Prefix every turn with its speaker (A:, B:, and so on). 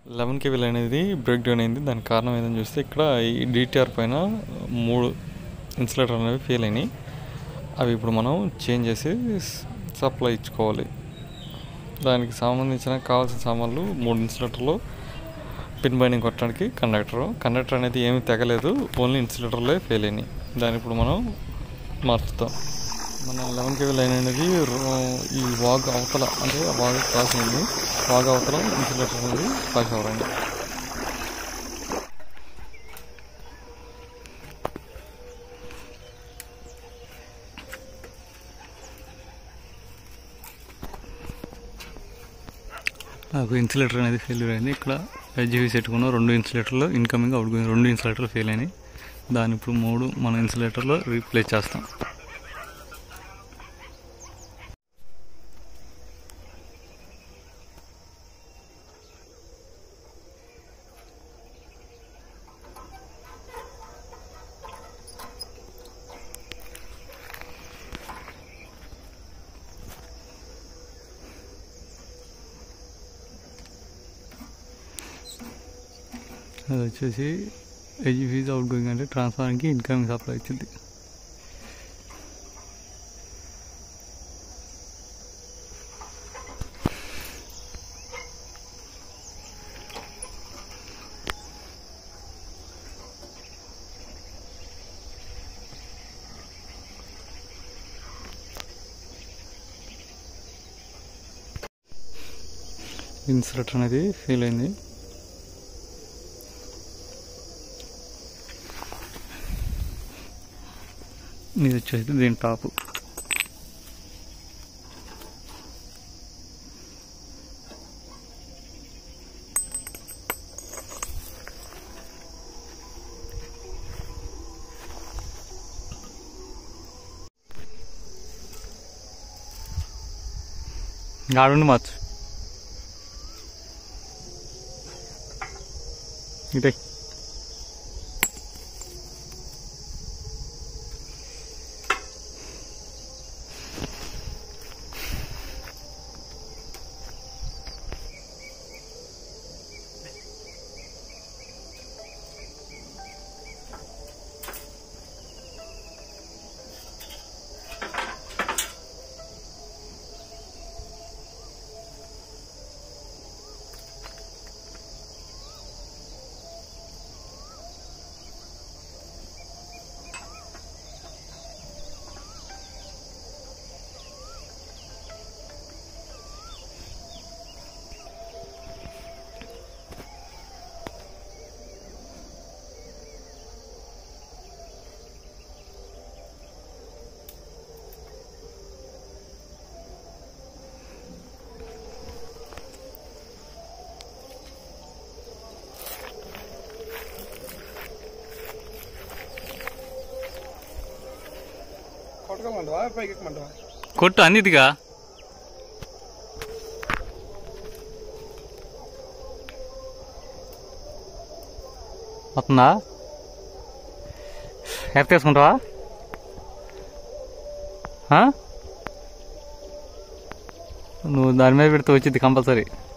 A: Eleven కేవీల్ అనేది break down అయింది దానికి కారణం ఏంటని చూస్తే ఇక్కడ ఈ డిటిఆర్ పైన మూడు ఇన్సులేటర్ అనేవి ఫెయిల్ అయినాయి అవి ఇప్పుడు మనం చేంజ్ చేసి సప్లై ఇచ్చుకోవాలి దానికి సంబంధించిన కావాల్సిన సామాన్లు మూడు ఇన్సులేటర్లు పిన్ బైండింగ్ కొట్టడానికి కండక్టర్ కండక్టర్ అనేది ఏమీ తెగలేదు ఓన్లీ ఇన్సులేటర్లే ఫెయిల్ అయినాయి దాన్ని ఇప్పుడు మనం మార్చుతాం మన లెవెన్ కేవీ లైన్ అనేది రో- ఈ వాగ్ అవతల అంటే ఆ వాగ్ క్రాస్ అయింది వాగ్ అవతల ఇన్సులేటర్ అనేది క్రాస్ అవ్వరండి నాకు ఇన్సులేటర్ అనేది ఫెయిల్యూర్ అయింది ఇక్కడ హెచ్జీవీ పెట్టుకున్న రెండు ఇన్సులేటర్లు ఇన్కమింగ్ అవుట్ గోయింగ్ రెండు ఇన్సులేటర్లు ఫెయిల్ అయినాయి దాని ఇప్పుడు మూడు మన ఇన్సులేటర్లో రీప్లేస్ చేస్తాం అది వచ్చేసి హెచ్జీవీస్ అవుట్ గోయింగ్ అంటే ట్రాన్స్ఫార్మర్కి ఇన్కమింగ్ సప్లై వచ్చింది ఇన్సులేటర్ అనేది ఫెయిల్ అయింది ఇది వచ్చేసి దీని టాప్ ఆడుండి మార్చు ఇటే
B: కొట్టుకోమంటావా పైకి ఎక్కమంటావా
A: కొట్టు అన్నిటిగా వస్తుందా ఎత్త తీసుకుంటావా ఆ? నువ్వు దాని మీద పెడితే వచ్చింది కంపల్సరీ